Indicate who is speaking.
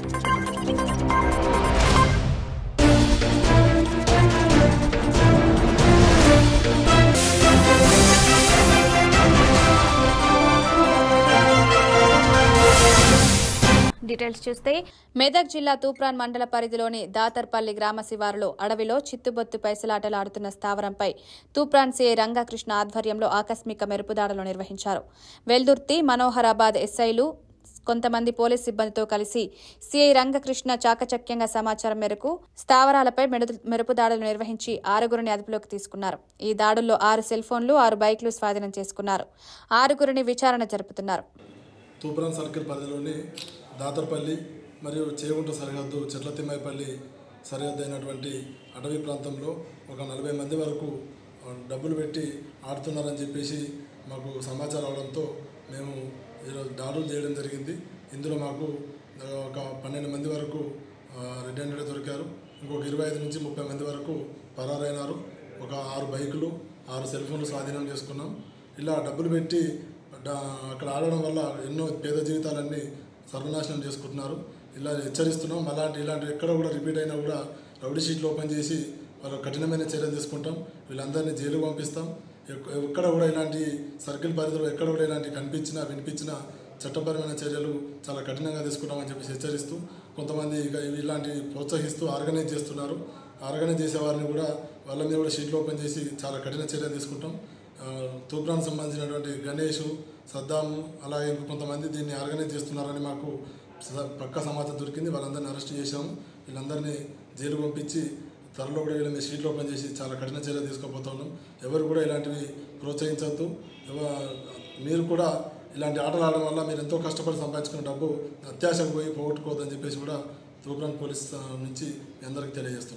Speaker 1: details చూస్తే మెదక్ జిల్లా తూప్రాన్ మండల పరిధిలోని దాతర్పల్లి గ్రామ శివారులో అడవిలో చిత్తుబొత్తు పైసలాటలు ఆడుతున్న స్థావరంపై తూప్రాన్ సీఐ రంగకృష్ణ ఆధ్వర్యంలో ఆకస్మిక మెరుపుదాడులు నిర్వహించారు వెల్దుర్తి మనోహరాబాద్ ఎస్ఐలు కొంతమంది పోలీస్ సిబ్బందితో కలిసి సీఐ రంగకృష్ణ చాకచక్యంగా సమాచారం మేరకు స్థావరాలపై మెడు- మెరుపు దాడులు నిర్వహించి ఆరుగురిని అదుపులోకి తీసుకున్నారు ఈ దాడుల్లో ఆరు సెల్ ఫోన్లు ఆరు బైక్లు స్వాధీనం చేసుకున్నారు ఆరుగురిని విచారణ జరుపుతున్నారు
Speaker 2: తూప్రాన్ సర్కిల్ పరిధిలోని దాతర్పల్లి మరియు చేగుంట సరిహద్దు చెట్ల తిమ్మాయిపల్లి సరిహద్దు అయినటువంటి అటవీ ప్రాంతంలో ఒక నలభై మంది వరకు ఆ, డబ్బులు పెట్టి ఆడుతున్నారని చెప్పేసి మాకు సమాచారం అవడంతో మేము ఈరోజు దాడులు చేయడం జరిగింది ఇందులో మాకు ఆ, ఒక పన్నెండు మంది వరకు రెడ్ హ్యాండెడ్ దొరికారు ఇంకొక ఇరవై ఐదు నుంచి ముప్పై మంది వరకు పరారైనారు ఒక ఆరు బైకులు ఆరు సెల్ ఫోన్లు స్వాధీనం చేసుకున్నాం ఇలా డబ్బులు పెట్టి డా- అక్కడ ఆడడం వల్ల ఎన్నో పేద జీవితాలన్నీ సర్వనాశనం చేసుకుంటున్నారు ఇలా హెచ్చరిస్తున్నాం అలాంటి ఇలాంటి ఎక్కడ కూడా రిపీట్ అయినా కూడా రౌడీ షీట్లు ఓపెన్ చేసి వాళ్ళు కఠినమైన చర్యలు తీసుకుంటాం వీళ్ళందరినీ జైలుకు పంపిస్తాం ఎక్- ఎక్కడ కూడా ఇలాంటి సర్కిల్ పరిధిలో ఎక్కడ కూడా ఇలాంటి కనిపించినా వినిపించినా చట్టపరమైన చర్యలు చాలా కఠినంగా తీసుకుంటామని చెప్పి హెచ్చరిస్తూ కొంతమంది ఇక ఇలాంటి ప్రోత్సహిస్తూ ఆర్గనైజ్ చేస్తున్నారు ఆర్గనైజ్ చేసే వారిని కూడా వాళ్ళ మీద కూడా షీట్లు ఓపెన్ చేసి చాలా కఠిన చర్యలు తీసుకుంటాం ఆ, తూప్రానికి సంబంధించినటువంటి గణేష్ సద్దాం అలాగే ఇంకా కొంతమంది దీన్ని ఆర్గనైజ్ చేస్తున్నారని మాకు స- పక్కా సమాచారం దొరికింది వాళ్ళందరినీ అరెస్ట్ చేశాము వీళ్ళందరినీ జైలు పంపించి త్వరలో కూడా వీళ్ళ మీద షీట్లు ఓపెన్ చేసి చాలా కఠిన చర్యలు తీసుకోబోతున్నాం ఎవరు కూడా ఇలాంటివి ప్రోత్సహించవద్దు ఎవ- మీరు కూడా ఇలాంటి ఆటలు ఆడడం వల్ల మీరు ఎంతో కష్టపడి సంపాదించుకున్న డబ్బు అత్యాశకు పోయి పోగొట్టుకోవద్దని చెప్పేసి కూడా తూప్రాన్ పోలీస్ ఆ, నుంచి మీ అందరికీ తెలియజేస్తున్నాం